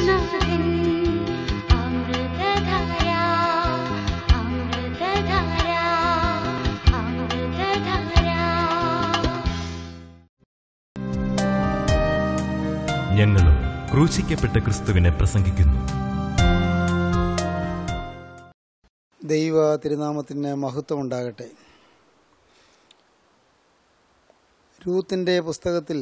യേശുനാഥൻ അമൃതധാര അമൃതധാര അമൃതധാര ഞങ്ങളും ക്രൂശിക്കപ്പെട്ട ക്രിസ്തുവിനെ പ്രസംഗിക്കുന്നു ദൈവ തിരുനാമത്തിന് മഹത്വം ഉണ്ടാകട്ടെ രൂത്തിൻ്റെ പുസ്തകത്തിൽ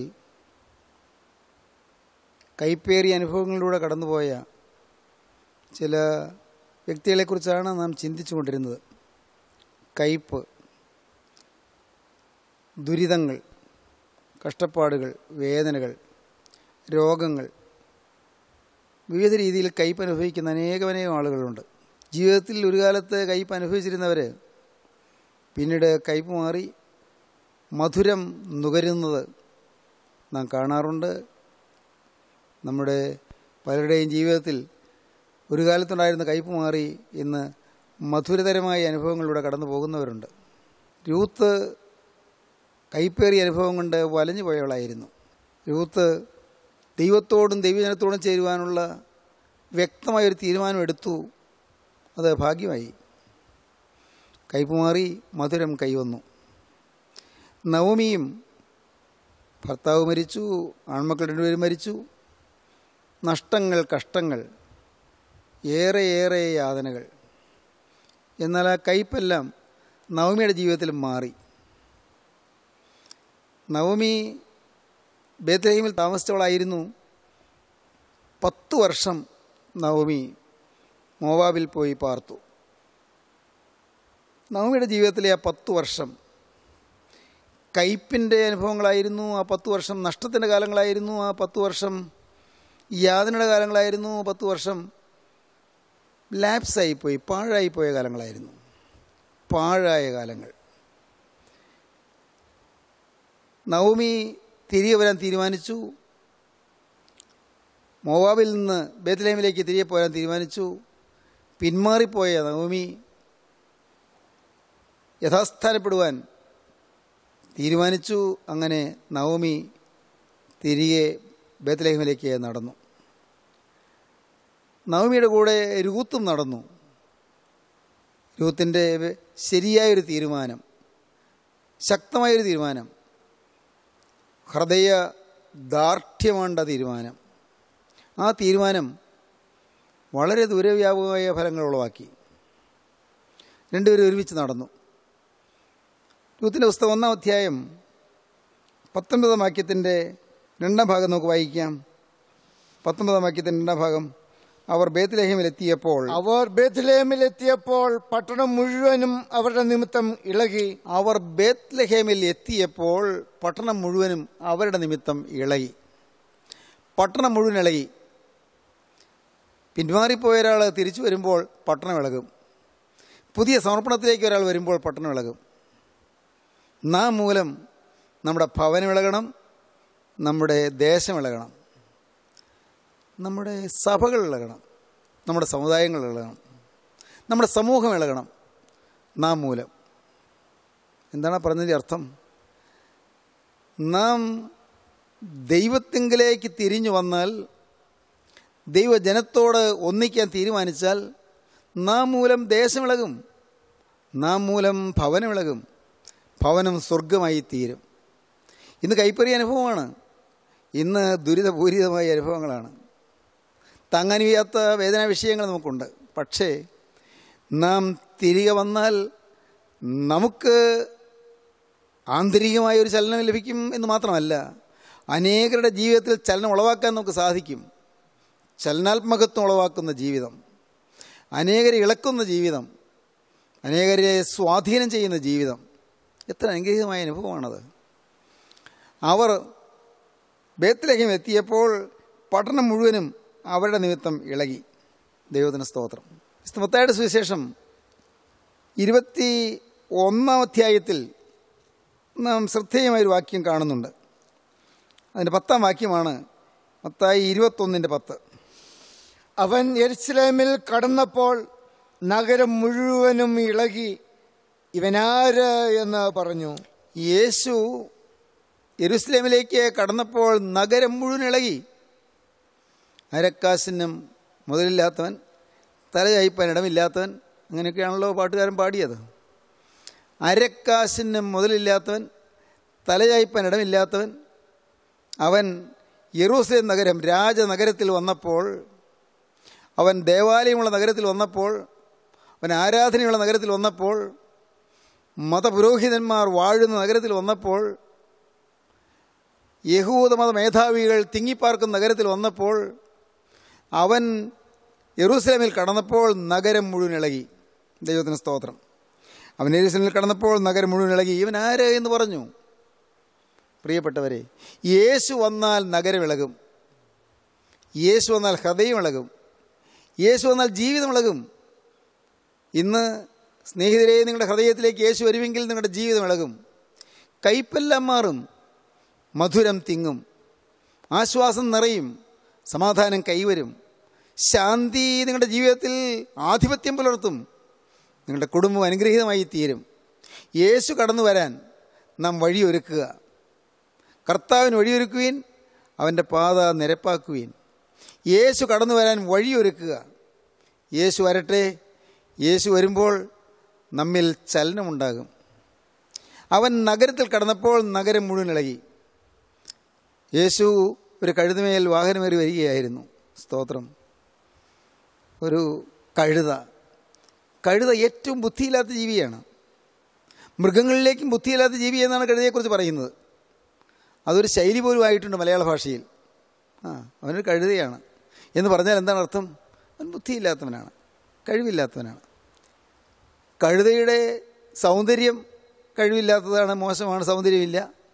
കൈപ്പേറിയ അനുഭവങ്ങളിലൂടെ കടന്നുപോയ ചില വ്യക്തികളെക്കുറിച്ചാണ് നാം ചിന്തിച്ചു കൊണ്ടിരുന്നത് കയ്പ് ദുരിതങ്ങൾ കഷ്ടപ്പാടുകൾ വേദനകൾ രോഗങ്ങൾ വിവിധ രീതിയിൽ കയ്പ് അനുഭവിക്കുന്ന അനേകമനേകം ആളുകളുണ്ട് ജീവിതത്തിൽ ഒരു കാലത്ത് കയ്പ് അനുഭവിച്ചിരുന്നവർ പിന്നീട് കയ്പ് മാറി മധുരം നുകരുന്നത് നാം കാണാറുണ്ട് നമ്മുടെ പലരുടെയും ജീവിതത്തിൽ ഒരു കാലത്തുണ്ടായിരുന്ന കയ്പ് മാറി ഇന്ന് മധുരതരമായ അനുഭവങ്ങളിലൂടെ കടന്നു പോകുന്നവരുണ്ട് രൂത്ത് കൈപ്പേറിയ അനുഭവം കൊണ്ട് വലഞ്ഞു പോയവളായിരുന്നു രൂത്ത് ദൈവത്തോടും ദൈവജനത്തോടും ചേരുവാനുള്ള വ്യക്തമായൊരു തീരുമാനം എടുത്തു അത് ഭാഗ്യമായി കൈപ്പുമാറി മധുരം കൈവന്നു നവമിയും ഭർത്താവ് മരിച്ചു ആൺമക്കൾ രണ്ടുപേരും മരിച്ചു നഷ്ടങ്ങൾ കഷ്ടങ്ങൾ ഏറെ ഏറെ യാതനകൾ എന്നാൽ ആ കയ്പെല്ലാം നവമിയുടെ ജീവിതത്തിൽ മാറി നവമി ബേത്ലഹീമിൽ താമസിച്ചവളായിരുന്നു പത്തു വർഷം നവമി മോവാബിൽ പോയി പാർത്തു നവമിയുടെ ജീവിതത്തിലെ ആ പത്തു വർഷം കയ്പിൻ്റെ അനുഭവങ്ങളായിരുന്നു ആ പത്തു വർഷം നഷ്ടത്തിൻ്റെ കാലങ്ങളായിരുന്നു ആ പത്തു വർഷം യാതനയുടെ കാലങ്ങളായിരുന്നു പത്തു വർഷം ലാപ്സായിപ്പോയി പാഴായിപ്പോയ കാലങ്ങളായിരുന്നു പാഴായ കാലങ്ങൾ നവമി തിരികെ വരാൻ തീരുമാനിച്ചു മോവാബിൽ നിന്ന് ബേത്ലഹേമിലേക്ക് തിരികെ പോരാൻ തീരുമാനിച്ചു പിന്മാറിപ്പോയ നവമി യഥാസ്ഥാനപ്പെടുവാൻ തീരുമാനിച്ചു അങ്ങനെ നവമി തിരികെ ബേത്ലഹേമിലേക്ക് നടന്നു നവമിയുടെ കൂടെ രൂത്തും നടന്നു രൂത്തിൻ്റെ ശരിയായൊരു തീരുമാനം ശക്തമായൊരു തീരുമാനം ഹൃദയ ദാർഢ്യമാണ്ട തീരുമാനം ആ തീരുമാനം വളരെ ദൂരവ്യാപകമായ ഫലങ്ങൾ ഉളവാക്കി രണ്ടുപേരും ഒരുമിച്ച് നടന്നു രൂത്തിൻ്റെ പുസ്തകം ഒന്നാം അധ്യായം പത്തൊൻപതാം വാക്യത്തിൻ്റെ രണ്ടാം ഭാഗം നമുക്ക് വായിക്കാം പത്തൊൻപതാം വാക്യത്തിൻ്റെ രണ്ടാം ഭാഗം അവർ ബേത്ലഹേമിലെത്തിയപ്പോൾ അവർ ബേത്ലേമിലെത്തിയപ്പോൾ പട്ടണം മുഴുവനും അവരുടെ നിമിത്തം ഇളകി അവർ ബേത്ലഹേമിൽ എത്തിയപ്പോൾ പട്ടണം മുഴുവനും അവരുടെ നിമിത്തം ഇളകി പട്ടണം മുഴുവൻ ഇളകി പിന്മാറിപ്പോയ ഒരാൾ തിരിച്ചു വരുമ്പോൾ പട്ടണം ഇളകും പുതിയ സമർപ്പണത്തിലേക്ക് ഒരാൾ വരുമ്പോൾ പട്ടണം ഇളകും നാം മൂലം നമ്മുടെ ഭവനം ഇളകണം നമ്മുടെ ദേശം ഇളകണം നമ്മുടെ സഭകൾ ഇളകണം നമ്മുടെ സമുദായങ്ങൾ ഇളകണം നമ്മുടെ സമൂഹം ഇളകണം നാം മൂലം എന്താണ് ആ പറഞ്ഞതിൻ്റെ അർത്ഥം നാം ദൈവത്തിങ്കിലേക്ക് തിരിഞ്ഞു വന്നാൽ ദൈവജനത്തോട് ഒന്നിക്കാൻ തീരുമാനിച്ചാൽ നാം മൂലം ദേശമിളകും നാം മൂലം ഭവനമിളകും ഭവനം സ്വർഗമായി തീരും ഇന്ന് കൈപ്പറിയ അനുഭവമാണ് ഇന്ന് ദുരിതപൂരിതമായ അനുഭവങ്ങളാണ് താങ്ങാൻ വയ്യാത്ത വേദനാ വിഷയങ്ങൾ നമുക്കുണ്ട് പക്ഷേ നാം തിരികെ വന്നാൽ നമുക്ക് ആന്തരികമായ ഒരു ചലനം ലഭിക്കും എന്ന് മാത്രമല്ല അനേകരുടെ ജീവിതത്തിൽ ചലനം ഉളവാക്കാൻ നമുക്ക് സാധിക്കും ചലനാത്മകത്വം ഉളവാക്കുന്ന ജീവിതം അനേകരെ ഇളക്കുന്ന ജീവിതം അനേകരെ സ്വാധീനം ചെയ്യുന്ന ജീവിതം എത്ര അനുഗ്രഹീതമായ അനുഭവമാണത് അവർ ബേത്ലഹം എത്തിയപ്പോൾ പട്ടണം മുഴുവനും അവരുടെ നിമിത്തം ഇളകി ദൈവത്തിന് സ്തോത്രം മത്തായുടെ സുവിശേഷം ഇരുപത്തി ഒന്നാം അധ്യായത്തിൽ നാം ശ്രദ്ധേയമായൊരു വാക്യം കാണുന്നുണ്ട് അതിൻ്റെ പത്താം വാക്യമാണ് മത്തായി ഇരുപത്തൊന്നിൻ്റെ പത്ത് അവൻ എരുസലേമിൽ കടന്നപ്പോൾ നഗരം മുഴുവനും ഇളകി ഇവനാര് എന്ന് പറഞ്ഞു യേശു യെരുസലേമിലേക്ക് കടന്നപ്പോൾ നഗരം മുഴുവൻ ഇളകി അരക്കാശിനും മുതലില്ലാത്തവൻ തലചായ്പാൻ ഇടമില്ലാത്തവൻ അങ്ങനെയൊക്കെയാണല്ലോ പാട്ടുകാരൻ പാടിയത് അരക്കാശിനും മുതലില്ലാത്തവൻ തലചായ്പാൻ ഇടമില്ലാത്തവൻ അവൻ യെറൂസലേം നഗരം രാജനഗരത്തിൽ വന്നപ്പോൾ അവൻ ദേവാലയമുള്ള നഗരത്തിൽ വന്നപ്പോൾ അവൻ ആരാധനയുള്ള നഗരത്തിൽ വന്നപ്പോൾ മതപുരോഹിതന്മാർ വാഴുന്ന നഗരത്തിൽ വന്നപ്പോൾ യഹൂദമത മേധാവികൾ തിങ്ങിപ്പാർക്കുന്ന നഗരത്തിൽ വന്നപ്പോൾ അവൻ യെറൂസലേമിൽ കടന്നപ്പോൾ നഗരം മുഴുവൻ ഇളകി ദൈവത്തിന് സ്തോത്രം അവൻ യെരൂസലേമിൽ കടന്നപ്പോൾ നഗരം മുഴുവൻ ഇളകി ഇവൻ ആര് എന്ന് പറഞ്ഞു പ്രിയപ്പെട്ടവരെ യേശു വന്നാൽ നഗരം ഇളകും യേശു വന്നാൽ ഹൃദയം ഇളകും യേശു വന്നാൽ ജീവിതം ഇളകും ഇന്ന് സ്നേഹിതരെ നിങ്ങളുടെ ഹൃദയത്തിലേക്ക് യേശു വരുമെങ്കിൽ നിങ്ങളുടെ ജീവിതം ഇളകും കയ്പെല്ലാം മാറും മധുരം തിങ്ങും ആശ്വാസം നിറയും സമാധാനം കൈവരും ശാന്തി നിങ്ങളുടെ ജീവിതത്തിൽ ആധിപത്യം പുലർത്തും നിങ്ങളുടെ കുടുംബം അനുഗ്രഹീതമായി തീരും യേശു കടന്നു വരാൻ നാം വഴിയൊരുക്കുക കർത്താവിന് വഴിയൊരുക്കുവീൻ അവൻ്റെ പാത നിരപ്പാക്കുവീൻ യേശു കടന്നു വരാൻ വഴിയൊരുക്കുക യേശു വരട്ടെ യേശു വരുമ്പോൾ നമ്മിൽ ചലനമുണ്ടാകും അവൻ നഗരത്തിൽ കടന്നപ്പോൾ നഗരം മുഴുവൻ ഇളകി യേശു ഒരു കഴുതുമേൽ വാഹനമേറി വരികയായിരുന്നു സ്തോത്രം ഒരു കഴുത കഴുത ഏറ്റവും ബുദ്ധിയില്ലാത്ത ജീവിയാണ് മൃഗങ്ങളിലേക്കും ബുദ്ധിയില്ലാത്ത ജീവി എന്നാണ് കഴുതയെക്കുറിച്ച് പറയുന്നത് അതൊരു ശൈലി പോലും ആയിട്ടുണ്ട് മലയാള ഭാഷയിൽ ആ അവനൊരു കഴുതയാണ് എന്ന് പറഞ്ഞാൽ എന്താണ് അർത്ഥം അവൻ ബുദ്ധിയില്ലാത്തവനാണ് കഴിവില്ലാത്തവനാണ് കഴുതയുടെ സൗന്ദര്യം കഴിവില്ലാത്തതാണ് മോശമാണ് സൗന്ദര്യമില്ല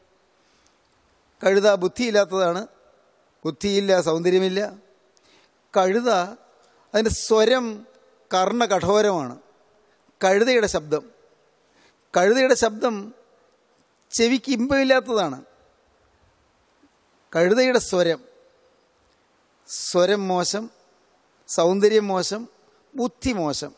കഴുത ബുദ്ധിയില്ലാത്തതാണ് ബുദ്ധിയില്ല സൗന്ദര്യമില്ല കഴുത അതിൻ്റെ സ്വരം കർണകഠോരമാണ് കഴുതയുടെ ശബ്ദം കഴുതയുടെ ശബ്ദം ചെവിക്ക് ഇമ്പമില്ലാത്തതാണ് കഴുതയുടെ സ്വരം സ്വരം മോശം സൗന്ദര്യം മോശം ബുദ്ധി മോശം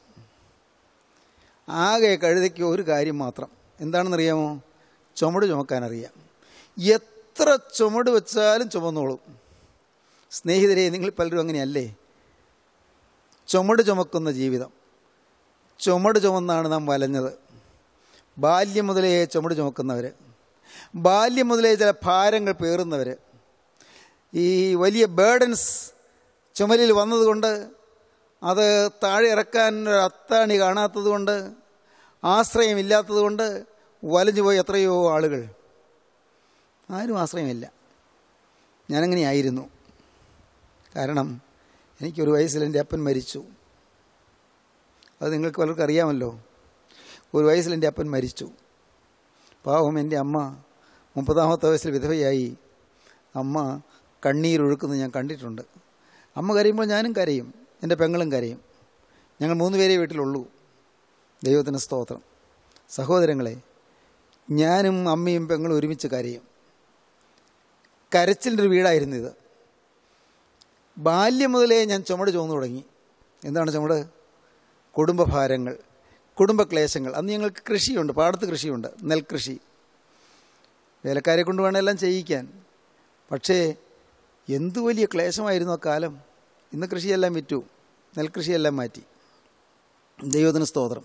ആകെ കഴുതയ്ക്ക് ഒരു കാര്യം മാത്രം എന്താണെന്നറിയാമോ ചുമട് ചുമക്കാനറിയാം എത്ര ചുമട് വെച്ചാലും ചുമന്നോളും സ്നേഹിതരെ നിങ്ങൾ പലരും അങ്ങനെയല്ലേ ചുമട് ചുമക്കുന്ന ജീവിതം ചുമട് ചുമന്നാണ് നാം വലഞ്ഞത് ബാല്യം മുതലേ ചുമട് ചുമക്കുന്നവർ ബാല്യം മുതലേ ചില ഭാരങ്ങൾ പേറുന്നവർ ഈ വലിയ ബേഡൻസ് ചുമലിൽ വന്നതുകൊണ്ട് അത് താഴെ ഇറക്കാൻ ഒരു അത്താണി കാണാത്തതുകൊണ്ട് ആശ്രയമില്ലാത്തതുകൊണ്ട് വലഞ്ഞുപോയി എത്രയോ ആളുകൾ ആരും ആശ്രയമില്ല ഞാനങ്ങനെയായിരുന്നു കാരണം എനിക്കൊരു വയസ്സിൽ എൻ്റെ അപ്പൻ മരിച്ചു അത് നിങ്ങൾക്ക് പലർക്കും അറിയാമല്ലോ ഒരു വയസ്സിൽ എൻ്റെ അപ്പൻ മരിച്ചു പാവം എൻ്റെ അമ്മ മുപ്പതാമത്തെ വയസ്സിൽ വിധവയായി അമ്മ കണ്ണീരൊഴുക്കുന്നത് ഞാൻ കണ്ടിട്ടുണ്ട് അമ്മ കരയുമ്പോൾ ഞാനും കരയും എൻ്റെ പെങ്ങളും കരയും ഞങ്ങൾ മൂന്ന് പേരേ വീട്ടിലുള്ളൂ ദൈവത്തിന് സ്തോത്രം സഹോദരങ്ങളെ ഞാനും അമ്മയും പെങ്ങളും ഒരുമിച്ച് കരയും കരച്ചിലിൻ്റെ ഒരു വീടായിരുന്നു ഇത് ബാല്യം മുതലേ ഞാൻ ചുമട് ചുമന്നു തുടങ്ങി എന്താണ് ചുമട് കുടുംബഭാരങ്ങൾ കുടുംബക്ലേശങ്ങൾ അന്ന് ഞങ്ങൾക്ക് കൃഷിയുണ്ട് പാടത്ത് കൃഷിയുണ്ട് നെൽകൃഷി വേലക്കാരെ കൊണ്ട് വേണം എല്ലാം ചെയ്യിക്കാൻ പക്ഷേ എന്തു വലിയ ക്ലേശമായിരുന്നു ആ കാലം ഇന്ന് കൃഷിയെല്ലാം വിറ്റു നെൽകൃഷിയെല്ലാം മാറ്റി ദൈവത്തിന് സ്തോത്രം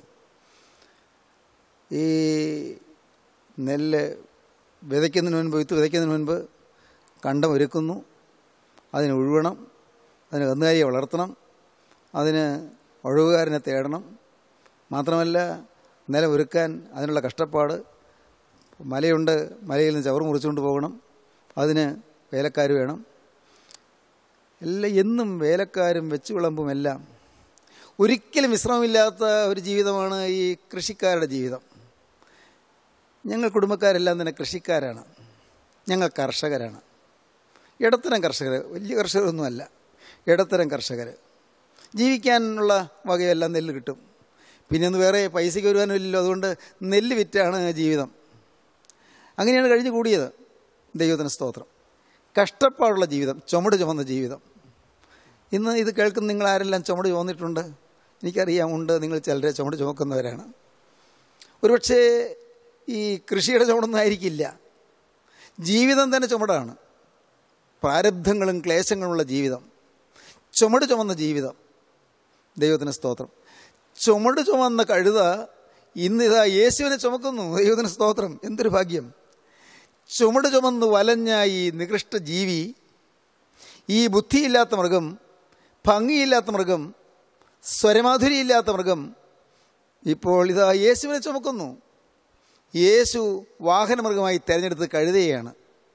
ഈ നെല്ല് വിതയ്ക്കുന്നതിന് മുൻപ് വിത്ത് വിതയ്ക്കുന്നതിന് മുൻപ് കണ്ടം ഒരുക്കുന്നു അതിന് ഉഴുവണം അതിന് കന്നുകാലിയെ വളർത്തണം അതിന് ഒഴിവുകാരനെ തേടണം മാത്രമല്ല നിലം ഒരുക്കാൻ അതിനുള്ള കഷ്ടപ്പാട് മലയുണ്ട് മലയിൽ നിന്ന് ചവറ് മുറിച്ചുകൊണ്ട് പോകണം അതിന് വേലക്കാർ വേണം എല്ലാം എന്നും വേലക്കാരും വെച്ച് വിളമ്പും എല്ലാം ഒരിക്കലും വിശ്രമമില്ലാത്ത ഒരു ജീവിതമാണ് ഈ കൃഷിക്കാരുടെ ജീവിതം ഞങ്ങൾ കുടുംബക്കാരെല്ലാം തന്നെ കൃഷിക്കാരാണ് ഞങ്ങൾ കർഷകരാണ് ഇടത്തരം കർഷകർ വലിയ കർഷകരൊന്നുമല്ല ഇടത്തരം കർഷകർ ജീവിക്കാനുള്ള വകയെല്ലാം നെല്ല് കിട്ടും പിന്നെ ഒന്ന് വേറെ പൈസയ്ക്ക് വരുവാനും ഇല്ലല്ലോ അതുകൊണ്ട് നെല്ല് വിറ്റാണ് ജീവിതം അങ്ങനെയാണ് കഴിഞ്ഞു കൂടിയത് ദൈവത്തിന് സ്തോത്രം കഷ്ടപ്പാടുള്ള ജീവിതം ചുമട് ചുമന്ന ജീവിതം ഇന്ന് ഇത് കേൾക്കുന്ന നിങ്ങൾ ആരെല്ലാം ചുമട് ചുമന്നിട്ടുണ്ട് എനിക്കറിയാം ഉണ്ട് നിങ്ങൾ ചിലരെ ചുമട് ചുമക്കുന്നവരാണ് ഒരുപക്ഷേ ഈ കൃഷിയുടെ ചുമടൊന്നും ആയിരിക്കില്ല ജീവിതം തന്നെ ചുമടാണ് പ്രാരബ്ധങ്ങളും ക്ലേശങ്ങളുമുള്ള ജീവിതം ചുമട് ചുമന്ന ജീവിതം ദൈവത്തിന് സ്തോത്രം ചുമട് ചുമന്ന കഴുത ഇന്നിതാ യേശുവിനെ ചുമക്കുന്നു ദൈവത്തിന് സ്തോത്രം എന്തൊരു ഭാഗ്യം ചുമട് ചുമന്ന് വലഞ്ഞ ഈ നികൃഷ്ട ജീവി ഈ ബുദ്ധിയില്ലാത്ത മൃഗം ഭംഗിയില്ലാത്ത മൃഗം സ്വരമാധുരിയില്ലാത്ത മൃഗം ഇപ്പോൾ ഇതാ യേശുവിനെ ചുമക്കുന്നു യേശു വാഹനമൃഗമായി തിരഞ്ഞെടുത്ത് കഴുതുകയാണ്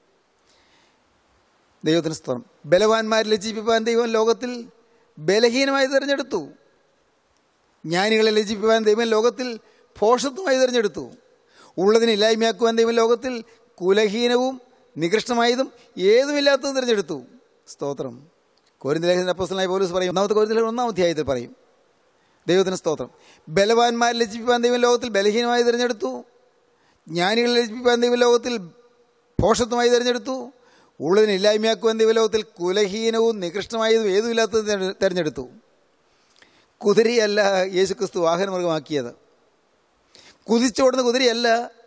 ദൈവത്തിന് സ്തോത്രം ബലവാന്മാരിൽ ലജ്ജിപ്പിപ്പാൻ ദൈവം ലോകത്തിൽ ബലഹീനമായി തിരഞ്ഞെടുത്തു ജ്ഞാനികളെ ലജ്ജിപ്പിക്കാൻ ദൈവം ലോകത്തിൽ ഭോഷത്വമായി തിരഞ്ഞെടുത്തു ഉള്ളതിനെ ഇല്ലായ്മയാക്കുവാൻ ദൈവം ലോകത്തിൽ കുലഹീനവും നികൃഷ്ടമായതും ഏതുമില്ലാത്തതും തിരഞ്ഞെടുത്തു സ്തോത്രം കോരിന്തലേഖന അപ്പോസ്റ്റലായ പോലീസ് പറയും ഒന്നാമത്തെ കോരിന്തലേഖനം ഒന്നാം അധ്യായത്തിൽ പറയും ദൈവത്തിന് സ്തോത്രം ബലവാന്മാരെ ലജ്ജിപ്പിക്കാൻ ദൈവം ലോകത്തിൽ ബലഹീനമായി തിരഞ്ഞെടുത്തു ജ്ഞാനികളെ ലജ്ജിപ്പിക്കാൻ ദൈവം ലോകത്തിൽ ഭോഷത്വമായി തിരഞ്ഞെടുത്തു ഉള്ളതിനെ ഇല്ലായ്മയാക്കുവാൻ ദൈവം ലോകത്തിൽ കുലഹീനവും നികൃഷ്ടമായതും ഏതുമില്ലാത്തതും തിരഞ്ഞെ- തിരഞ്ഞെടുത്തു കുതിരയല്ല യേശുക്രിസ്തു വാഹനമൃഗമാക്കിയത് കുതിച്ചോടുന്ന കുതിരയല്ല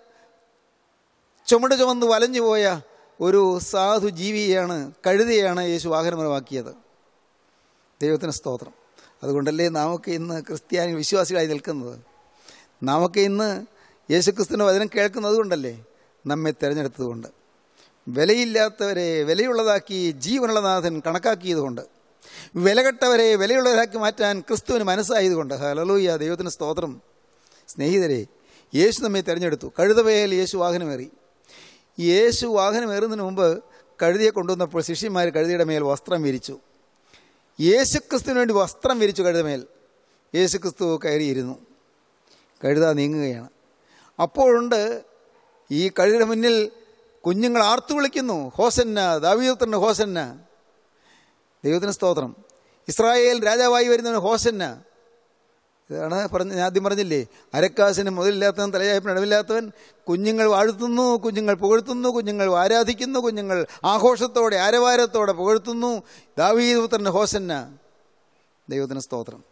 ചുമട് ചുമന്ന് വലഞ്ഞു പോയ ഒരു സാധു ജീവിയെയാണ് കഴുതയാണ് യേശു വാഹനമൃഗമാക്കിയത് ദൈവത്തിന് സ്തോത്രം അതുകൊണ്ടല്ലേ നമുക്ക് ഇന്ന് ക്രിസ്ത്യാനി വിശ്വാസികളായി നിൽക്കുന്നത് നമുക്ക് ഇന്ന് യേശുക്രിസ്തുവിൻ്റെ വചനം കേൾക്കുന്നത് കൊണ്ടല്ലേ നമ്മെ തിരഞ്ഞെടുത്തതുകൊണ്ട് വിലയില്ലാത്തവരെ വിലയുള്ളതാക്കി ജീവനുള്ള നാഥൻ കണക്കാക്കിയതുകൊണ്ട് വിലകെട്ടവരെ വിലയുള്ളവരാക്കി മാറ്റാൻ ക്രിസ്തുവിന് മനസ്സായതുകൊണ്ട് ഹലലൂയ ദൈവത്തിന് സ്തോത്രം സ്നേഹിതരെ യേശു നമ്മെ തിരഞ്ഞെടുത്തു കഴുതവയിൽ യേശു വാഹനമേറി യേശു വാഹനമേറുന്നതിന് മുമ്പ് കഴുതിയെ കൊണ്ടുവന്നപ്പോൾ ശിഷ്യന്മാർ കഴുതിയുടെ മേൽ വസ്ത്രം വിരിച്ചു യേശുക്രിസ്തുവിന് വേണ്ടി വസ്ത്രം വിരിച്ചു കഴുതമേൽ യേശുക്രിസ്തു കയറിയിരുന്നു കഴുത നീങ്ങുകയാണ് അപ്പോഴുണ്ട് ഈ കഴുതിയുടെ മുന്നിൽ കുഞ്ഞുങ്ങൾ ആർത്തു വിളിക്കുന്നു ഹോസന്ന ദാവീദത്തിന് ഹോസന്ന ദൈവത്തിന് സ്തോത്രം ഇസ്രായേൽ രാജാവായി വരുന്നവന് ഹോസന്ന ഇതാണ് പറഞ്ഞ ഞാൻ ആദ്യം പറഞ്ഞില്ലേ അരക്കാശിന് മുതലില്ലാത്തവൻ തലയായപ്പിന് ഇടമില്ലാത്തവൻ കുഞ്ഞുങ്ങൾ വാഴ്ത്തുന്നു കുഞ്ഞുങ്ങൾ പുകഴ്ത്തുന്നു കുഞ്ഞുങ്ങൾ ആരാധിക്കുന്നു കുഞ്ഞുങ്ങൾ ആഘോഷത്തോടെ ആരവാരത്തോടെ പുകഴ്ത്തുന്നു ദാവീദ് പുത്രൻ്റെ ഹോസന്ന ദൈവത്തിന് സ്തോത്രം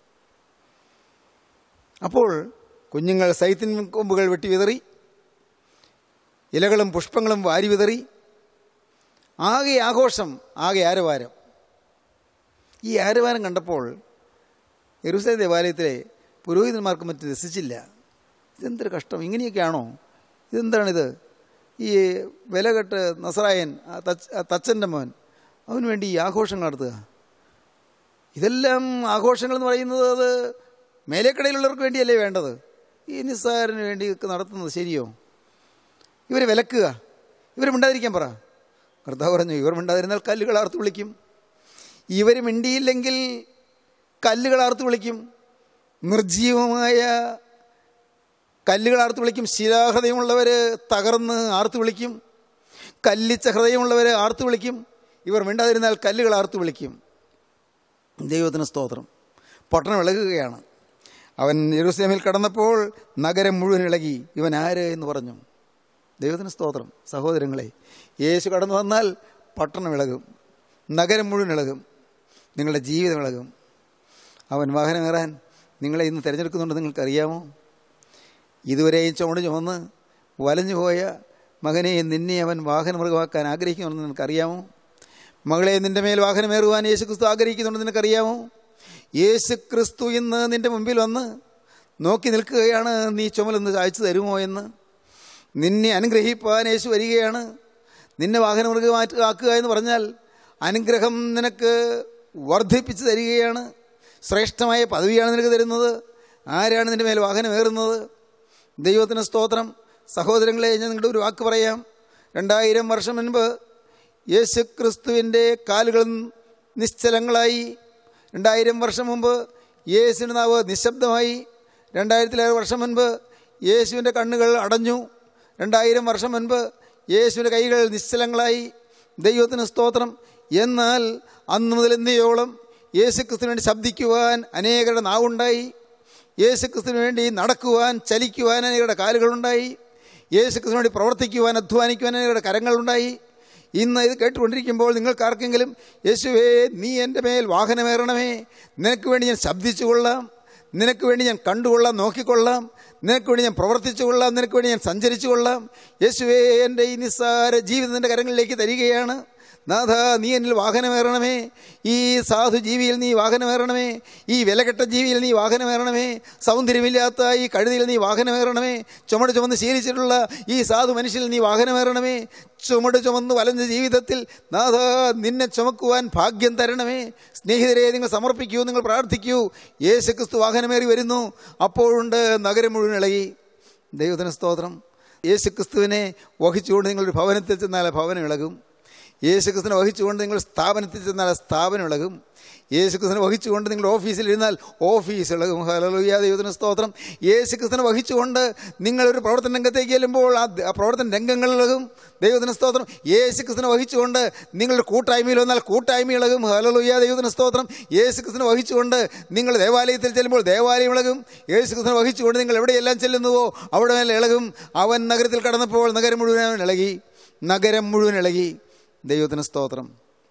അപ്പോൾ കുഞ്ഞുങ്ങൾ സൈത്തിൻ കൊമ്പുകൾ വെട്ടി വിതറി ഇലകളും പുഷ്പങ്ങളും വാരി വിതറി ആകെ ആഘോഷം ആകെ ആരവാരം ഈ ആരവാരം കണ്ടപ്പോൾ യെരൂസലേം ദേവാലയത്തിലെ പുരോഹിതന്മാർക്ക് മറ്റ് രസിച്ചില്ല ഇതെന്തൊരു കഷ്ടം ഇങ്ങനെയൊക്കെയാണോ ഇതെന്താണിത് ഈ വിലകെട്ട് നസറായൻ ആ തച്ച് ആ തച്ചൻ്റെ മോൻ അവന് വേണ്ടി ഈ ആഘോഷങ്ങൾ നടത്തുക ഇതെല്ലാം ആഘോഷങ്ങൾ എന്ന് പറയുന്നത് അത് മേലേക്കടയിലുള്ളവർക്ക് വേണ്ടിയല്ലേ വേണ്ടത് ഈ നിസ്സാരന് വേണ്ടി ഒക്കെ നടത്തുന്നത് ശരിയോ ഇവരെ വിലക്കുക ഇവർ മിണ്ടാതിരിക്കാൻ പറ കർത്താവ് പറഞ്ഞു ഇവർ മിണ്ടാതിരുന്നാൽ കല്ലുകൾ ആർത്ത് വിളിക്കും ഇവർ മിണ്ടിയില്ലെങ്കിൽ കല്ലുകൾ ആർത്ത് വിളിക്കും നിർജീവമായ കല്ലുകൾ ആർത്ത് വിളിക്കും ശിലാഹൃദയമുള്ളവർ തകർന്ന് ആർത്ത് വിളിക്കും കല്ലിച്ച ഹൃദയമുള്ളവർ ആർത്ത് വിളിക്കും ഇവർ മിണ്ടാതിരുന്നാൽ കല്ലുകൾ ആർത്ത് വിളിക്കും ദൈവത്തിന് സ്തോത്രം പട്ടണം ഇളകുകയാണ് അവൻ യെരൂസലേമിൽ കടന്നപ്പോൾ നഗരം മുഴുവൻ ഇളകി ഇവൻ ആര് എന്ന് പറഞ്ഞു ദൈവത്തിന് സ്തോത്രം സഹോദരങ്ങളെ യേശു കടന്നു വന്നാൽ പട്ടണം ഇളകും നഗരം മുഴുവൻ ഇളകും നിങ്ങളുടെ ജീവിതം ഇളകും അവൻ വാഹനമേറാൻ നിങ്ങളെ ഇന്ന് തിരഞ്ഞെടുക്കുന്നുണ്ട് നിങ്ങൾക്കറിയാമോ ഇതുവരെയും ചുമട് ചുമന്ന് വലഞ്ഞു പോയ മകനെ നിന്നെ അവൻ വാഹനമൃഗമാക്കാൻ ആഗ്രഹിക്കുന്നുണ്ടെന്ന് നിനക്കറിയാമോ മകളെ നിന്റെ മേൽ വാഹനമേറുവാൻ യേശു ക്രിസ്തു ആഗ്രഹിക്കുന്നുണ്ടെന്ന് നിനക്കറിയാമോ യേശു ക്രിസ്തു ഇന്ന് നിന്റെ മുമ്പിൽ വന്ന് നോക്കി നിൽക്കുകയാണ് നീ ചുമലൊന്ന് അയച്ചു തരുമോ എന്ന് നിന്നെ അനുഗ്രഹിപ്പാൻ യേശു വരികയാണ് നിന്നെ വാഹനമൃഗമാറ്റി ആക്കുക എന്ന് പറഞ്ഞാൽ അനുഗ്രഹം നിനക്ക് വർദ്ധിപ്പിച്ച് തരികയാണ് ശ്രേഷ്ഠമായ പദവിയാണ് നിനക്ക് തരുന്നത് ആരാണ് നിന്റെ മേൽ വാഹനമേറുന്നത് ദൈവത്തിന് സ്തോത്രം സഹോദരങ്ങളെ ഞാൻ നിങ്ങളുടെ ഒരു വാക്ക് പറയാം രണ്ടായിരം വർഷം മുൻപ് യേശു ക്രിസ്തുവിൻ്റെ കാലുകൾ നിശ്ചലങ്ങളായി രണ്ടായിരം വർഷം മുമ്പ് യേശുവിൻ്റെ നാവ് നിശബ്ദമായി രണ്ടായിരത്തിലേറെ വർഷം മുൻപ് യേശുവിൻ്റെ കണ്ണുകൾ അടഞ്ഞു രണ്ടായിരം വർഷം മുൻപ് യേശുവിൻ്റെ കൈകൾ നിശ്ചലങ്ങളായി ദൈവത്തിന് സ്തോത്രം എന്നാൽ അന്ന് മുതൽ എന്നയോളം യേശുക്രിസ്തുവിന് വേണ്ടി ശബ്ദിക്കുവാൻ അനേകരുടെ നാവുണ്ടായി യേശുക്രിസ്തുവിന് വേണ്ടി നടക്കുവാൻ ചലിക്കുവാൻ അനേകരുടെ കാലുകളുണ്ടായി യേശുക്രിസ്തുവിന് വേണ്ടി പ്രവർത്തിക്കുവാൻ അധ്വാനിക്കുവാൻ അനേകരുടെ കരങ്ങളുണ്ടായി ഇന്ന് ഇത് കേട്ടുകൊണ്ടിരിക്കുമ്പോൾ നിങ്ങൾക്കാർക്കെങ്കിലും യേശുവേ നീ എൻ്റെ മേൽ വാഹനമേറണമേ നിനക്ക് വേണ്ടി ഞാൻ ശബ്ദിച്ചു കൊള്ളാം നിനക്ക് വേണ്ടി ഞാൻ കണ്ടുകൊള്ളാം നോക്കിക്കൊള്ളാം നിനക്ക് വേണ്ടി ഞാൻ പ്രവർത്തിച്ചു കൊള്ളാം നിനക്ക് വേണ്ടി ഞാൻ സഞ്ചരിച്ചു കൊള്ളാം യേശുവേ എൻ്റെ ഈ നിസ്സാര ജീവിതത്തിൻ്റെ കരങ്ങളിലേക്ക് തരികയാണ് നാഥ നീ എന്നിൽ വാഹനമേറണമേ ഈ സാധു ജീവിയിൽ നീ വാഹനമേറണമേ ഈ വിലകെട്ട ജീവിയിൽ നീ വാഹനമേറണമേ സൗന്ദര്യമില്ലാത്ത ഈ കഴുതിയിൽ നീ വാഹനമേറണമേ ചുമട് ചുമന്ന് ശീലിച്ചിട്ടുള്ള ഈ സാധു മനുഷ്യൽ നീ വാഹനമേറണമേ ചുമട് ചുമന്ന് വലഞ്ഞ ജീവിതത്തിൽ നാഥ നിന്നെ ചുമക്കുവാൻ ഭാഗ്യം തരണമേ സ്നേഹിതരെ നിങ്ങൾ സമർപ്പിക്കൂ നിങ്ങൾ പ്രാർത്ഥിക്കൂ യേശുക്രിസ്തു വാഹനമേറി വരുന്നു അപ്പോഴുണ്ട് നഗരം മുഴുവൻ ഇളകി ദൈവത്തിന് സ്തോത്രം യേശുക്രിസ്തുവിനെ വഹിച്ചുകൊണ്ട് നിങ്ങളൊരു ഭവനത്തിൽ ചെന്നാൽ ആ ഭവനം ഇളകും യേശുക്രിസ്തുവിനെ വഹിച്ചുകൊണ്ട് നിങ്ങൾ സ്ഥാപനത്തിൽ ചെന്നാൽ ആ സ്ഥാപനം ഇളകും യേശുക്രിസ്തുവിനെ വഹിച്ചുകൊണ്ട് നിങ്ങൾ ഓഫീസിൽ ഇരുന്നാൽ ഓഫീസ് ഇളകും ഹലലുയ ദൈവത്തിന് സ്തോത്രം യേശുക്രിസ്തുവിനെ വഹിച്ചുകൊണ്ട് നിങ്ങളൊരു പ്രവർത്തന രംഗത്തേക്ക് ചെല്ലുമ്പോൾ ആ ആ പ്രവർത്തന രംഗങ്ങൾ ഇളകും ദൈവത്തിന് സ്തോത്രം യേശുക്രിസ്തുവിനെ വഹിച്ചുകൊണ്ട് നിങ്ങളുടെ കൂട്ടായ്മയിൽ വന്നാൽ കൂട്ടായ്മ ഇളകും ഹലലുയ ദൈവത്തിന് സ്തോത്രം യേശുക്രിസ്തുവിനെ വഹിച്ചുകൊണ്ട് നിങ്ങൾ ദേവാലയത്തിൽ ചെല്ലുമ്പോൾ ദേവാലയം ഇളകും യേശുക്രിസ്തുവിനെ വഹിച്ചുകൊണ്ട് നിങ്ങൾ എവിടെയെല്ലാം ചെല്ലുന്നുവോ അവിടെ മേലെ ഇളകും അവൻ നഗരത്തിൽ കടന്നപ്പോൾ നഗരം മുഴുവൻ അവൻ ഇളകി നഗരം മുഴുവൻ ഇളകി ദൈവത്തിന് സ്തോത്രം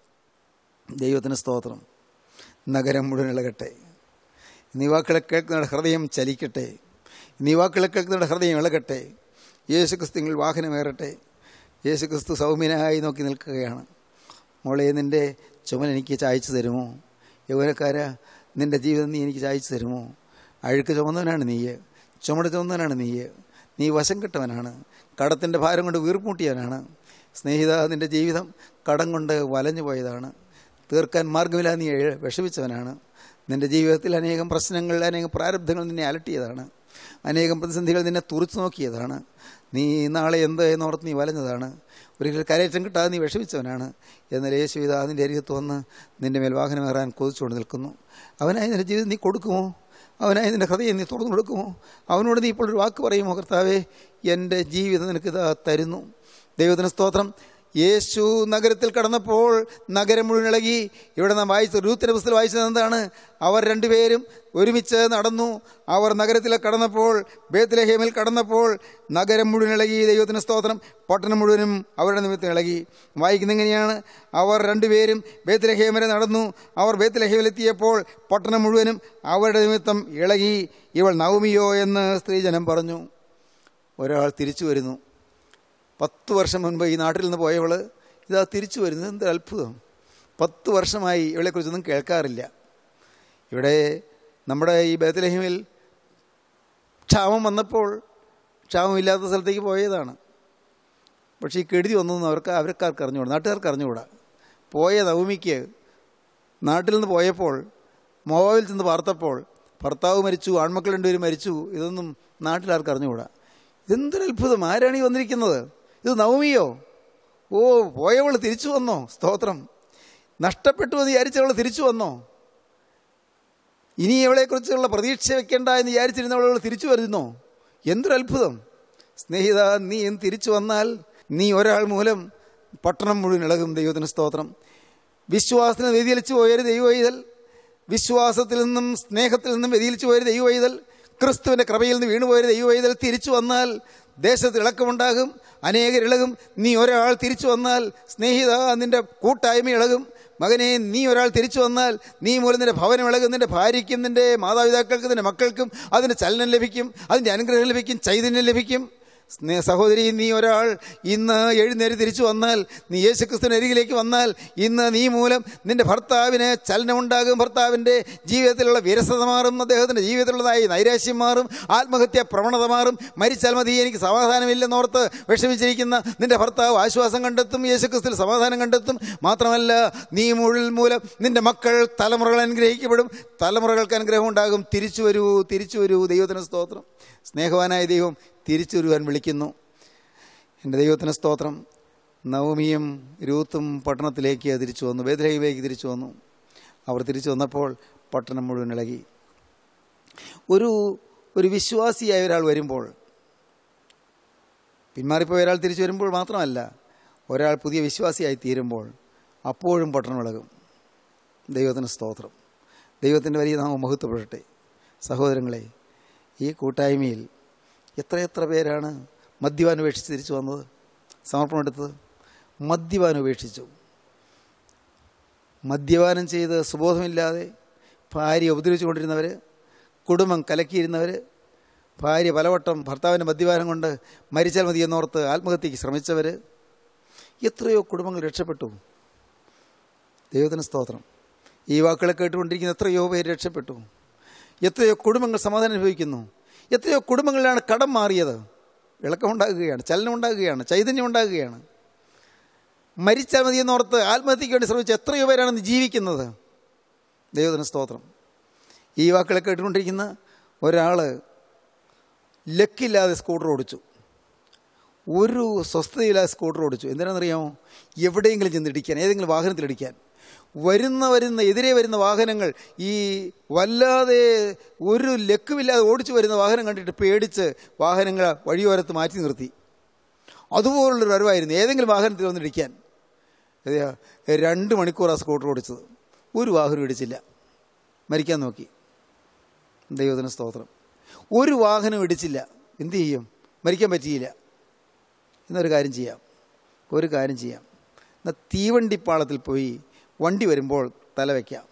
ദൈവത്തിന് സ്തോത്രം നഗരം മുഴുവൻ ഇളകട്ടെ നീ വാക്കുകളെ കേൾക്കുന്നവരുടെ ഹൃദയം ചലിക്കട്ടെ നീ വാക്കുകളെ കേൾക്കുന്നവരുടെ ഹൃദയം ഇളകട്ടെ യേശുക്രിസ്തുവിൽ വാഹനമേറട്ടെ യേശുക്രിസ്തു സൗമ്യനായി നോക്കി നിൽക്കുകയാണ് മോളെ നിൻ്റെ ചുമൽ എനിക്ക് ചായച്ചു തരുമോ യൗവനക്കാര നിൻ്റെ ജീവിതം നീ എനിക്ക് ചായച്ചു തരുമോ അഴുക്ക് ചുമന്നവനാണ് നീയ് ചുമട് ചുമന്നവനാണ് നീയ് നീ വശം കെട്ടവനാണ് കടത്തിൻ്റെ ഭാരം കൊണ്ട് വീർപ്പൂട്ടിയവനാണ് സ്നേഹിത നിൻ്റെ ജീവിതം കടം കൊണ്ട് വലഞ്ഞു പോയതാണ് തീർക്കാൻ മാർഗമില്ലാതെ നീ എഴ- വിഷമിച്ചവനാണ് നിൻ്റെ ജീവിതത്തിൽ അനേകം പ്രശ്നങ്ങൾ അനേകം പ്രാരബ്ധങ്ങൾ നിന്നെ അലട്ടിയതാണ് അനേകം പ്രതിസന്ധികൾ നിന്നെ തുറച്ചു നോക്കിയതാണ് നീ നാളെ എന്ത് എന്നോർത്ത് നീ വലഞ്ഞതാണ് ഒരിക്കൽ കരയറ്റം കിട്ടാതെ നീ വിഷമിച്ചവനാണ് എന്നാൽ യേശു ഇതാ നിൻ്റെ അരികത്ത് വന്ന് നിൻ്റെ മേൽ വാഹനമേറാൻ കൊതിച്ചുകൊണ്ട് നിൽക്കുന്നു അവനായി നിൻ്റെ ജീവിതം നീ കൊടുക്കുമോ അവനായി നിൻ്റെ ഹൃദയം നീ തുറന്നു കൊടുക്കുമോ അവനോട് നീ ഇപ്പോൾ ഒരു വാക്ക് പറയുമോ കർത്താവേ എൻ്റെ ജീവിതം നിനക്കിതാ തരുന്നു ദൈവത്തിന് സ്തോത്രം യേശു നഗരത്തിൽ കടന്നപ്പോൾ നഗരം മുഴുവൻ ഇളകി ഇവിടെ നാം വായിച്ച രൂത്തിൻ്റെ പുസ്തകം വായിച്ചത് എന്താണ് അവർ രണ്ടുപേരും ഒരുമിച്ച് നടന്നു അവർ നഗരത്തിൽ കടന്നപ്പോൾ ബേത്ലഹേമിൽ കടന്നപ്പോൾ നഗരം മുഴുവൻ ഇളകി ദൈവത്തിന് സ്തോത്രം പട്ടണം മുഴുവനും അവരുടെ നിമിത്തം ഇളകി വായിക്കുന്ന എങ്ങനെയാണ് അവർ രണ്ടുപേരും ബേത്ലഹേം വരെ നടന്നു അവർ ബേത്ലഹേമിലെത്തിയപ്പോൾ പട്ടണം മുഴുവനും അവരുടെ നിമിത്തം ഇളകി ഇവൾ നവമിയോ എന്ന് സ്ത്രീജനം പറഞ്ഞു ഒരാൾ തിരിച്ചു വരുന്നു പത്ത് വർഷം മുൻപ് ഈ നാട്ടിൽ നിന്ന് പോയവൾ ഇതാ തിരിച്ചു വരുന്നത് എന്ത് അത്ഭുതം പത്ത് വർഷമായി ഇവളെക്കുറിച്ചൊന്നും കേൾക്കാറില്ല ഇവിടെ നമ്മുടെ ഈ ബേത്തലഹിമിൽ ക്ഷാമം വന്നപ്പോൾ ക്ഷാമമില്ലാത്ത സ്ഥലത്തേക്ക് പോയതാണ് പക്ഷേ ഈ കെടുതി വന്നതെന്ന് അവർക്ക് അവർക്കാർക്ക് അറിഞ്ഞുകൂടാ നാട്ടുകാർക്ക് അറിഞ്ഞുകൂടാ പോയ നവമിക്ക് നാട്ടിൽ നിന്ന് പോയപ്പോൾ മോബൈൽ ചെന്ന് പാർത്തപ്പോൾ ഭർത്താവ് മരിച്ചു ആൺമക്കൾ രണ്ടുപേരും മരിച്ചു ഇതൊന്നും നാട്ടിലാർക്ക് അറിഞ്ഞുകൂടാ ഇതെന്തൊരു അത്ഭുതം ആരാണ് ഈ വന്നിരിക്കുന്നത് ഇത് നവമിയോ ഓ പോയവൾ തിരിച്ചു വന്നോ സ്തോത്രം നഷ്ടപ്പെട്ടു എന്ന് വിചാരിച്ചവൾ തിരിച്ചു വന്നോ ഇനി അവളെക്കുറിച്ചുള്ള പ്രതീക്ഷ വെക്കേണ്ട എന്ന് വിചാരിച്ചിരുന്നവൾ തിരിച്ചു വരുന്നോ എന്തൊരു അത്ഭുതം സ്നേഹിത നീ എന്ന് തിരിച്ചു വന്നാൽ നീ ഒരാൾ മൂലം പട്ടണം മുഴുവൻ ഇളകും ദൈവത്തിന് സ്തോത്രം വിശ്വാസത്തിന് വ്യതിചലിച്ചു പോയൊരു ദൈവവൈതൽ വിശ്വാസത്തിൽ നിന്നും സ്നേഹത്തിൽ നിന്നും വ്യതിചലിച്ചു പോയൊരു ദൈവവൈതൽ ക്രിസ്തുവിൻ്റെ കൃപയിൽ നിന്ന് വീണുപോയൊരു ദൈവവൈതൽ തിരിച്ചു വന്നാൽ ദേശത്ത് ഇളക്കമുണ്ടാകും അനേകർ ഇളകും നീ ഒരാൾ തിരിച്ചു വന്നാൽ സ്നേഹിത നിന്റെ കൂട്ടായ്മ ഇളകും മകനെ നീ ഒരാൾ തിരിച്ചു വന്നാൽ നീ മൂലം നിന്റെ ഭവനം ഇളകും നിന്റെ ഭാര്യയ്ക്കും നിന്റെ മാതാപിതാക്കൾക്കും നിന്റെ മക്കൾക്കും അതിന് ചലനം ലഭിക്കും അതിൻ്റെ അനുഗ്രഹം ലഭിക്കും ചൈതന്യം ലഭിക്കും സ്നേ സഹോദരി നീ ഒരാൾ ഇന്ന് എഴുന്നേരി തിരിച്ചു വന്നാൽ നീ യേശുക്രിസ്തുവിന് അരികിലേക്ക് വന്നാൽ ഇന്ന് നീ മൂലം നിന്റെ ഭർത്താവിന് ചലനമുണ്ടാകും ഭർത്താവിൻ്റെ ജീവിതത്തിലുള്ള വിരസത മാറും അദ്ദേഹത്തിൻ്റെ ജീവിതത്തിലുള്ളതായി നൈരാശ്യം മാറും ആത്മഹത്യ പ്രവണത മാറും മരിച്ചാൽ മതി എനിക്ക് സമാധാനമില്ലെന്നോർത്ത് വിഷമിച്ചിരിക്കുന്ന നിന്റെ ഭർത്താവ് ആശ്വാസം കണ്ടെത്തും യേശുക്രിസ്തുവിൽ സമാധാനം കണ്ടെത്തും മാത്രമല്ല നീ മുഴുവൻ മൂലം നിന്റെ മക്കൾ തലമുറകൾ അനുഗ്രഹിക്കപ്പെടും തലമുറകൾക്ക് അനുഗ്രഹം ഉണ്ടാകും തിരിച്ചു വരൂ തിരിച്ചു വരൂ ദൈവത്തിന് സ്തോത്രം സ്നേഹവാനായ ദൈവം തിരിച്ചു വരുവാൻ വിളിക്കുന്നു എൻ്റെ ദൈവത്തിന് സ്തോത്രം നവമിയും രൂത്തും പട്ടണത്തിലേക്ക് തിരിച്ചു വന്നു ബേദ്രഹിലേക്ക് തിരിച്ചു വന്നു അവർ തിരിച്ചു വന്നപ്പോൾ പട്ടണം മുഴുവൻ ഇളകി ഒരു ഒരു വിശ്വാസിയായ ഒരാൾ വരുമ്പോൾ പിന്മാറിപ്പോയ ഒരാൾ തിരിച്ചു വരുമ്പോൾ മാത്രമല്ല ഒരാൾ പുതിയ വിശ്വാസിയായി തീരുമ്പോൾ അപ്പോഴും പട്ടണം ഇളകും ദൈവത്തിന് സ്തോത്രം ദൈവത്തിൻ്റെ വലിയ നാമം മഹത്വപ്പെടട്ടെ സഹോദരങ്ങളെ ഈ കൂട്ടായ്മയിൽ എത്രയെത്ര പേരാണ് മദ്യപാനം ഉപേക്ഷിച്ച് തിരിച്ചു വന്നത് സമർപ്പണം എടുത്തത് മദ്യപാനം ഉപേക്ഷിച്ചു മദ്യപാനം ചെയ്ത് സുബോധമില്ലാതെ ഭാര്യ ഉപദ്രവിച്ചുകൊണ്ടിരുന്നവർ കുടുംബം കലക്കിയിരുന്നവർ ഭാര്യ പലവട്ടം ഭർത്താവിൻ്റെ മദ്യപാനം കൊണ്ട് മരിച്ചാൽ മതി എന്നോർത്ത് ആത്മഹത്യയ്ക്ക് ശ്രമിച്ചവർ എത്രയോ കുടുംബങ്ങൾ രക്ഷപ്പെട്ടു ദൈവത്തിന് സ്തോത്രം ഈ വാക്കുകളെ കേട്ടുകൊണ്ടിരിക്കുന്ന എത്രയോ പേര് രക്ഷപ്പെട്ടു എത്രയോ കുടുംബങ്ങൾ സമാധാനം അനുഭവിക്കുന്നു എത്രയോ കുടുംബങ്ങളിലാണ് കടം മാറിയത് ഇളക്കമുണ്ടാകുകയാണ് ചലനം ഉണ്ടാകുകയാണ് ചൈതന്യം ഉണ്ടാകുകയാണ് മരിച്ചാൽ മതിയെന്നോർത്ത് ആത്മഹത്യയ്ക്ക് വേണ്ടി ശ്രമിച്ച എത്രയോ പേരാണ് ഇന്ന് ജീവിക്കുന്നത് ദൈവത്തിന് സ്തോത്രം ഈ വാക്കുകളെ കേട്ടുകൊണ്ടിരിക്കുന്ന ഒരാൾ ലക്കില്ലാതെ സ്കൂട്ടർ ഓടിച്ചു ഒരു സ്വസ്ഥതയില്ലാതെ സ്കൂട്ടർ ഓടിച്ചു എന്തിനാണെന്നറിയാമോ എവിടെയെങ്കിലും ചെന്ന് ഇടിക്കാൻ ഏതെങ്കിലും വാഹനത്തിൽ ഇടിക്കാൻ വരുന്ന വരുന്ന എതിരെ വരുന്ന വാഹനങ്ങൾ ഈ വല്ലാതെ ഒരു ലക്കുമില്ലാതെ ഓടിച്ചു വരുന്ന വാഹനം കണ്ടിട്ട് പേടിച്ച് വാഹനങ്ങൾ വഴിയോരത്ത് മാറ്റി നിർത്തി അതുപോലുള്ളൊരു വരവായിരുന്നു ഏതെങ്കിലും വാഹനത്തിൽ വന്ന് ഇടിക്കാൻ ഏതാ, രണ്ട് മണിക്കൂർ ആ സ്കൂട്ടർ ഓടിച്ചത് ഒരു വാഹനം ഇടിച്ചില്ല മരിക്കാൻ നോക്കി ദൈവത്തിന് സ്തോത്രം ഒരു വാഹനം ഇടിച്ചില്ല എന്തു ചെയ്യും മരിക്കാൻ പറ്റിയില്ല എന്നൊരു കാര്യം ചെയ്യാം ഒരു കാര്യം ചെയ്യാം എന്നാൽ തീവണ്ടിപ്പാളത്തിൽ പോയി വണ്ടി വരുമ്പോൾ തല വയ്ക്കാം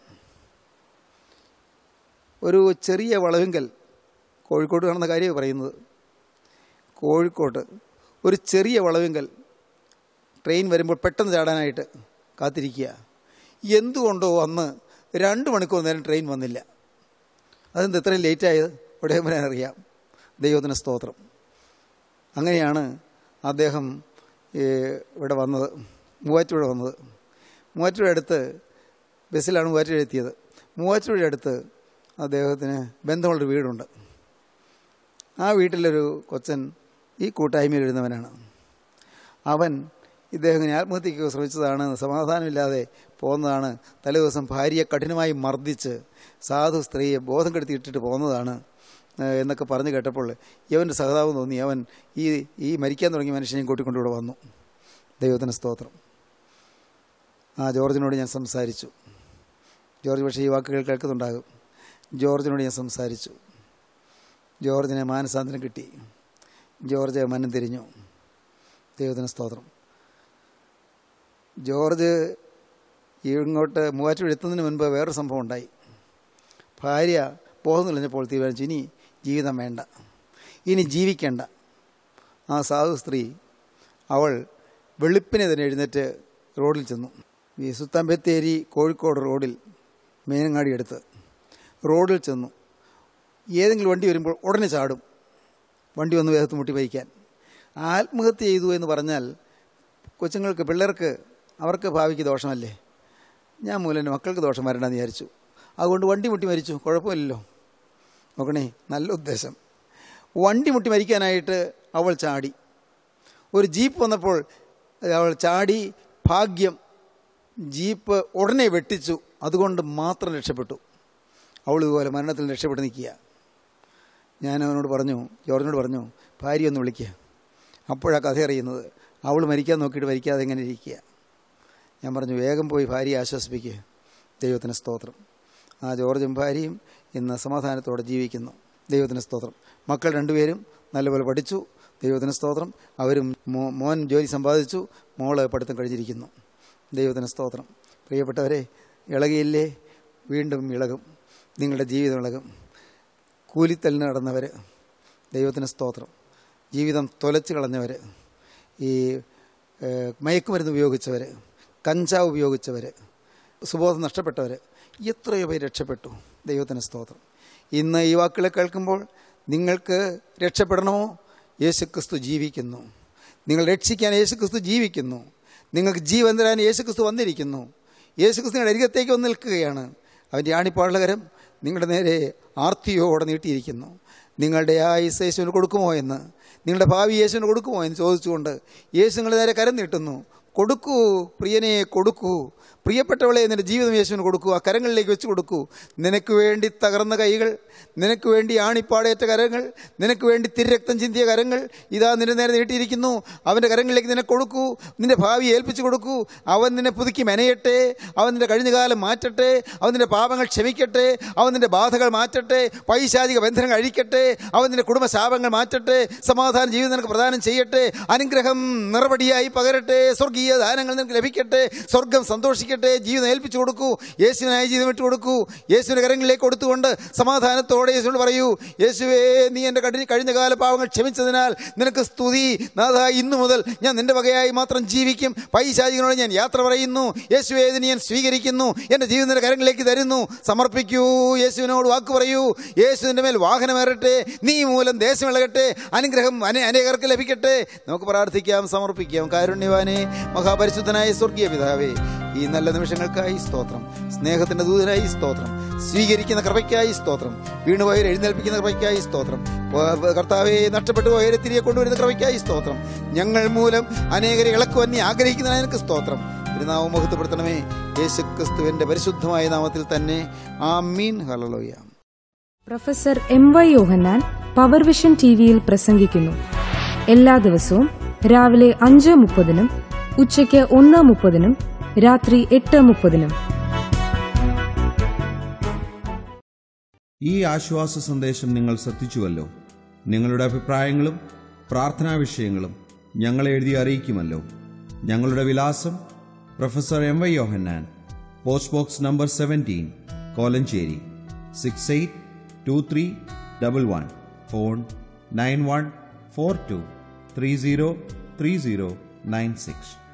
ഒരു ചെറിയ വളവിങ്കൽ കോഴിക്കോട് കാണുന്ന കാര്യം പറയുന്നത് കോഴിക്കോട്ട് ഒരു ചെറിയ വളവിങ്കൽ ട്രെയിൻ വരുമ്പോൾ പെട്ടെന്ന് ചാടാനായിട്ട് കാത്തിരിക്കുക എന്തുകൊണ്ടോ അന്ന് രണ്ട് മണിക്കൂർ നേരം ട്രെയിൻ വന്നില്ല അതെന്ത് ഇത്രയും ലേറ്റായത് ഇവിടെ വരാൻ അറിയാം ദൈവത്തിന് സ്തോത്രം അങ്ങനെയാണ് അദ്ദേഹം ഏ, ഇവിടെ വന്നത് മൂവാറ്റുപുഴ വന്നത് മൂവാറ്റുപുഴ അടുത്ത് ബസ്സിലാണ് മൂവാറ്റുപുഴ എത്തിയത് മൂവാറ്റുപുഴ അടുത്ത് അദ്ദേഹത്തിന് ബന്ധമുള്ളൊരു വീടുണ്ട് ആ വീട്ടിലൊരു കൊച്ചൻ ഈ കൂട്ടായ്മയിൽ എഴുതുന്നവനാണ് അവൻ ഇദ്ദേഹം ഇങ്ങനെ ആത്മഹത്യയ്ക്ക് ശ്രമിച്ചതാണ് സമാധാനമില്ലാതെ പോകുന്നതാണ് തലേദിവസം ഭാര്യയെ കഠിനമായി മർദ്ദിച്ച് സാധു സ്ത്രീയെ ബോധം കെടുത്തി ഇട്ടിട്ട് പോകുന്നതാണ് ഏഹ് എന്നൊക്കെ പറഞ്ഞു കേട്ടപ്പോൾ ഇവൻ്റെ സഹതാപം തോന്നി അവൻ ഈ ഈ മരിക്കാൻ തുടങ്ങിയ മനുഷ്യനെയും കൂട്ടിക്കൊണ്ട് ഇവിടെ വന്നു ദൈവത്തിന് സ്തോത്രം ആ ജോർജിനോട് ഞാൻ സംസാരിച്ചു ജോർജ് പക്ഷേ ഈ വാക്കുകൾ കേൾക്കുന്നുണ്ടാകും ജോർജിനോട് ഞാൻ സംസാരിച്ചു ജോർജിനെ മാനസാന്തരം കിട്ടി ജോർജ് മനം തിരിഞ്ഞു ദൈവത്തിന് സ്തോത്രം ജോർജ് ഇങ്ങോട്ട് മൂവാറ്റുപുഴ എത്തുന്നതിന് മുൻപ് വേറൊരു സംഭവം ഉണ്ടായി ഭാര്യ ബോധം തെളിഞ്ഞപ്പോൾ തീരുമാനിച്ചു ഇനി ജീവിതം വേണ്ട ഇനി ജീവിക്കേണ്ട ആ സാധു സ്ത്രീ അവൾ വെളുപ്പിനെ തന്നെ എഴുന്നേറ്റ് റോഡിൽ ചെന്നു ഈ സുത്തമ്പത്തേരി കോഴിക്കോട് റോഡിൽ മേനങ്ങാടി അടുത്ത് റോഡിൽ ചെന്നു ഏതെങ്കിലും വണ്ടി വരുമ്പോൾ ഉടനെ ചാടും വണ്ടി വന്ന് വേഗത്ത് മുട്ടി വഹിക്കാൻ ആത്മഹത്യ ചെയ്തു എന്ന് പറഞ്ഞാൽ കൊച്ചുങ്ങൾക്ക് പിള്ളേർക്ക് അവർക്ക് ഭാവിക്ക് ദോഷമല്ലേ ഞാൻ മൂലം എൻ്റെ മക്കൾക്ക് ദോഷം വരണ്ടെന്ന് വിചാരിച്ചു അതുകൊണ്ട് വണ്ടി മുട്ടി മരിച്ചു കുഴപ്പമില്ലല്ലോ നോക്കണേ നല്ല ഉദ്ദേശം വണ്ടി മുട്ടി മരിക്കാനായിട്ട് അവൾ ചാടി ഒരു ജീപ്പ് വന്നപ്പോൾ അവൾ ചാടി ഭാഗ്യം ജീപ്പ് ഉടനെ വെട്ടിച്ചു അതുകൊണ്ട് മാത്രം രക്ഷപ്പെട്ടു അവൾ ഇതുപോലെ മരണത്തിൽ രക്ഷപ്പെട്ട് നിൽക്കുക ഞാൻ അവനോട് പറഞ്ഞു ജോർജിനോട് പറഞ്ഞു ഭാര്യ ഒന്ന് വിളിക്കുക അപ്പോഴാണ് കഥ അറിയുന്നത് അവൾ മരിക്കാൻ നോക്കിയിട്ട് മരിക്കാതെ എങ്ങനെ ഇരിക്കുക ഞാൻ പറഞ്ഞു വേഗം പോയി ഭാര്യയെ ആശ്വസിപ്പിക്കുക ദൈവത്തിന് സ്തോത്രം ആ ജോർജും ഭാര്യയും ഇന്ന് സമാധാനത്തോടെ ജീവിക്കുന്നു ദൈവത്തിന് സ്തോത്രം മക്കൾ രണ്ടുപേരും നല്ലപോലെ പഠിച്ചു ദൈവത്തിന് സ്തോത്രം അവരും മോ- മോൻ ജോലി സമ്പാദിച്ചു മോള് പഠിത്തം കഴിഞ്ഞിരിക്കുന്നു ദൈവത്തിന് സ്തോത്രം പ്രിയപ്പെട്ടവരെ ഇളകിയില്ലേ വീണ്ടും ഇളകും നിങ്ങളുടെ ജീവിതം ഇളകും കൂലിത്തലിന് നടന്നവർ ദൈവത്തിന് സ്തോത്രം ജീവിതം തൊലച്ച് കളഞ്ഞവർ ഈ ഏഹ്, മയക്കുമരുന്ന് ഉപയോഗിച്ചവർ കഞ്ചാവ് ഉപയോഗിച്ചവർ സുബോധം നഷ്ടപ്പെട്ടവർ എത്രയോ പേര് രക്ഷപ്പെട്ടു ദൈവത്തിന് സ്തോത്രം ഇന്ന് ഈ വാക്കുകളെ കേൾക്കുമ്പോൾ നിങ്ങൾക്ക് രക്ഷപ്പെടണമോ യേശുക്രിസ്തു ജീവിക്കുന്നു നിങ്ങൾ രക്ഷിക്കാൻ യേശുക്രിസ്തു ജീവിക്കുന്നു നിങ്ങൾക്ക് ജീവൻ തരാൻ യേശുക്രിസ്തു വന്നിരിക്കുന്നു യേശുക്രിസ്തുവിൻ്റെ അരികത്തേക്ക് വന്ന് നിൽക്കുകയാണ് അവൻ്റെ ആണിപ്പാളകരം നിങ്ങളുടെ നേരെ ആർത്തിയോടെ നീട്ടിയിരിക്കുന്നു നിങ്ങളുടെ ആയുസ് യേശുവിന് കൊടുക്കുമോ എന്ന് നിങ്ങളുടെ ഭാവി യേശുവിന് കൊടുക്കുമോ എന്ന് ചോദിച്ചുകൊണ്ട് യേശു നിങ്ങളുടെ നേരെ കരം നീട്ടുന്നു കൊടുക്കൂ പ്രിയനെ കൊടുക്കൂ പ്രിയപ്പെട്ടവളെ നിന്റെ ജീവിതം യേശുവിന് കൊടുക്കൂ ആ കരങ്ങളിലേക്ക് വെച്ച് കൊടുക്കൂ നിനക്ക് വേണ്ടി തകർന്ന കൈകൾ നിനക്ക് വേണ്ടി ആണിപ്പാടേറ്റ കരങ്ങൾ നിനക്ക് വേണ്ടി തിരരക്തം ചിന്തിയ കരങ്ങൾ ഇതാ നിന്റെ നേരെ നീട്ടിയിരിക്കുന്നു അവൻ്റെ കരങ്ങളിലേക്ക് നിന്നെ കൊടുക്കൂ നിന്റെ ഭാവി ഏൽപ്പിച്ചു കൊടുക്കൂ അവൻ നിന്നെ പുതുക്കി മെനയട്ടെ അവൻ നിന്റെ കഴിഞ്ഞ കാലം മാറ്റട്ടെ അവൻ നിന്റെ പാപങ്ങൾ ക്ഷമിക്കട്ടെ അവൻ നിന്റെ ബാധകൾ മാറ്റട്ടെ പൈശാചിക ബന്ധനങ്ങൾ അഴിക്കട്ടെ അവൻ നിന്റെ കുടുംബശാപങ്ങൾ മാറ്റട്ടെ സമാധാന ജീവിതം നിനക്ക് പ്രദാനം ചെയ്യട്ടെ അനുഗ്രഹം നിറപടിയായി പകരട്ടെ സ്വർഗീയ സ്വർഗീയ ദാനങ്ങൾ നിനക്ക് ലഭിക്കട്ടെ സ്വർഗം സന്തോഷിക്കട്ടെ ജീവിതം ഏൽപ്പിച്ചു കൊടുക്കൂ യേശുവിനായി ജീവിതം വിട്ടു കൊടുക്കൂ യേശുവിൻ്റെ കരങ്ങളിലേക്ക് കൊടുത്തുകൊണ്ട് സമാധാനത്തോടെ യേശുവിനോട് പറയൂ യേശുവേ നീ എൻ്റെ കഠിന കഴിഞ്ഞ കാല പാവങ്ങൾ ക്ഷമിച്ചതിനാൽ നിനക്ക് സ്തുതി നാഥ ഇന്നു മുതൽ ഞാൻ നിന്റെ വകയായി മാത്രം ജീവിക്കും പൈശാചികളോട് ഞാൻ യാത്ര പറയുന്നു യേശുവേ ഇതിന് ഞാൻ സ്വീകരിക്കുന്നു എൻ്റെ ജീവിതത്തിൻ്റെ കരങ്ങളിലേക്ക് തരുന്നു സമർപ്പിക്കൂ യേശുവിനോട് വാക്ക് പറയൂ യേശുവിൻ്റെ മേൽ വാഹനമേറട്ടെ നീ മൂലം ദേശം ഇളകട്ടെ അനുഗ്രഹം അനേ അനേകർക്ക് ലഭിക്കട്ടെ നമുക്ക് പ്രാർത്ഥിക്കാം സമർപ്പിക്കാം കാരുണ്യവാനെ മഹാപരിശുദ്ധനായ സ്വർഗീയ പിതാവേ ഈ നല്ല നിമിഷങ്ങൾക്കായി സ്തോത്രം സ്നേഹത്തിൻ്റെ ദൂതനായി സ്തോത്രം സ്വീകരിക്കുന്ന കൃപയ്ക്കായി സ്തോത്രം വീണുപോയവരെ എഴുന്നേൽപ്പിക്കുന്ന കൃപയ്ക്കായി സ്തോത്രം വ- കർത്താവെ നഷ്ടപ്പെട്ടു പോയവരെ തിരികെ കൊണ്ടുവരുന്ന കൃപയ്ക്കായി സ്തോത്രം ഞങ്ങൾ മൂലം അനേകരെ ഇളക്കുവാൻ നീ ആഗ്രഹിക്കുന്നതിന് എനിക്ക് സ്തോത്രം തിരുനാമം മുഖത്തുപെടുത്തണമേ യേശു ക്രിസ്തുവിൻ്റെ പരിശുദ്ധമായ നാമത്തിൽ തന്നെ ആ മീൻ ഹലലോയ professor M Y Yohannan power vision T വിയിൽ പ്രസംഗിക്കുന്നു എല്ലാ ദിവസവും രാവിലെ അഞ്ച് മുപ്പതിനും ഉച്ചയ്ക്ക് ഒന്ന് മുപ്പതിനും രാത്രി എട്ട് മുപ്പതിനും ഈ ആശ്വാസ സന്ദേശം നിങ്ങൾ ശ്രദ്ധിച്ചുവല്ലോ നിങ്ങളുടെ അഭിപ്രായങ്ങളും പ്രാർത്ഥനാ വിഷയങ്ങളും ഞങ്ങളെ എഴുതി അറിയിക്കുമല്ലോ ഞങ്ങളുടെ വിലാസം professor M Y Yohannan post box number seventeen Kolenchery six eight two three double one phone nine one four two three zero three zero nine six